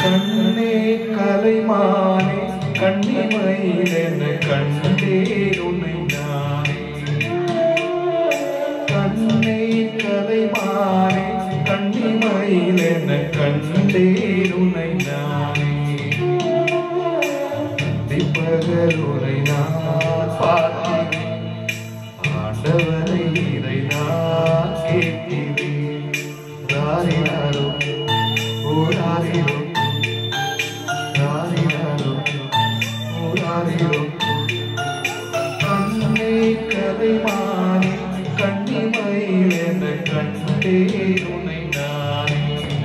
கண்ணே கலைமானே கண்ணிமையிலென கண்டேன் உன்னை நானே கண்ணே கலைமானே கண்ணிமையிலென கண்டேன் உன்னை நானே திப்பகருரை நான் பார்த்தேன் ஆண்டவரை இதை நான் கேட்கிறேன் ராரினாரோ ஓ ராரிரோ ராரினாரோ ஓ ராரிரோ கண்ணே கதைமானே கண்ணிமையில் என கண்டே உன்னை நானே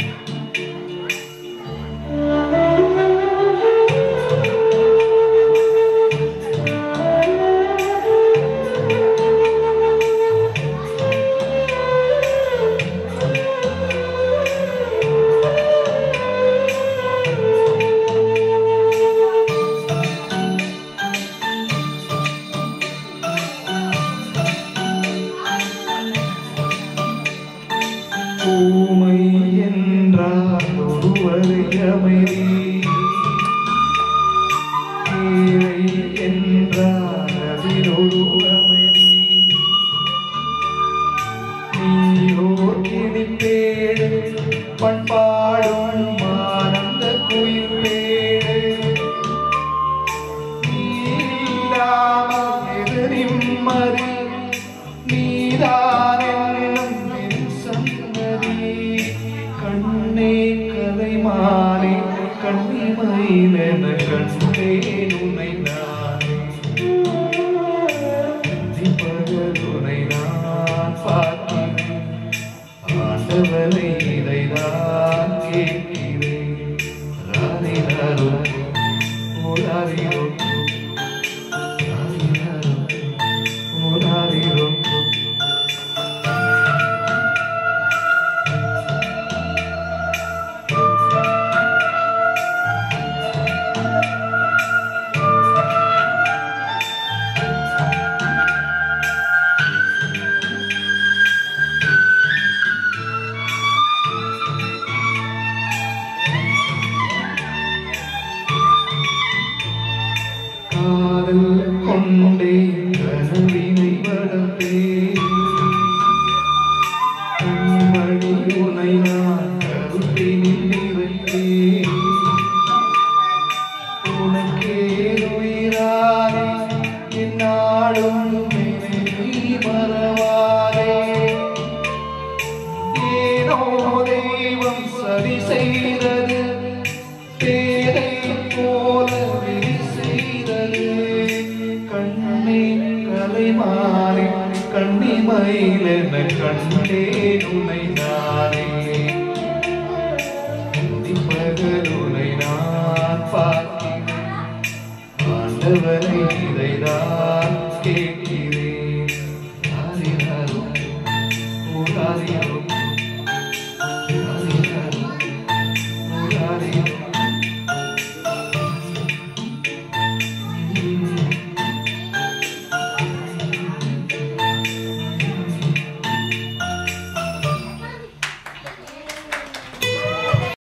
ஊமை என்றால் ஒருவரை அமைதி ஏழை என்றால் அதில் ஒரு அமைதி நீரோர் கிளிப்பேடு பண்பாடும் ஆனந்த குயில்பேடு நீலாமல் எது நிம்மதி நீதானென்னும் என் சன்னதி கண்ணே கலைமானே கண்ணிமையிலென கண்டேன் உன்னை நானே திப்பகருனை நான் பார்க்கிறேன் ஆண்டவனை இதை நான் கேட்கிறேன் ராரினாரோ ஓ ராரிரோ ராரினாரோ ஓ ராரிரோ காதல் கொண்டே கனவினை வளர்த்தே கண்மணி உனை நான் கருத்தினில் நிறைத்தேன் உனக்கே உயிரானே என்னாலும் என்னை நீ மறவாதே ஏனோ தெய்வம் சரி செய்த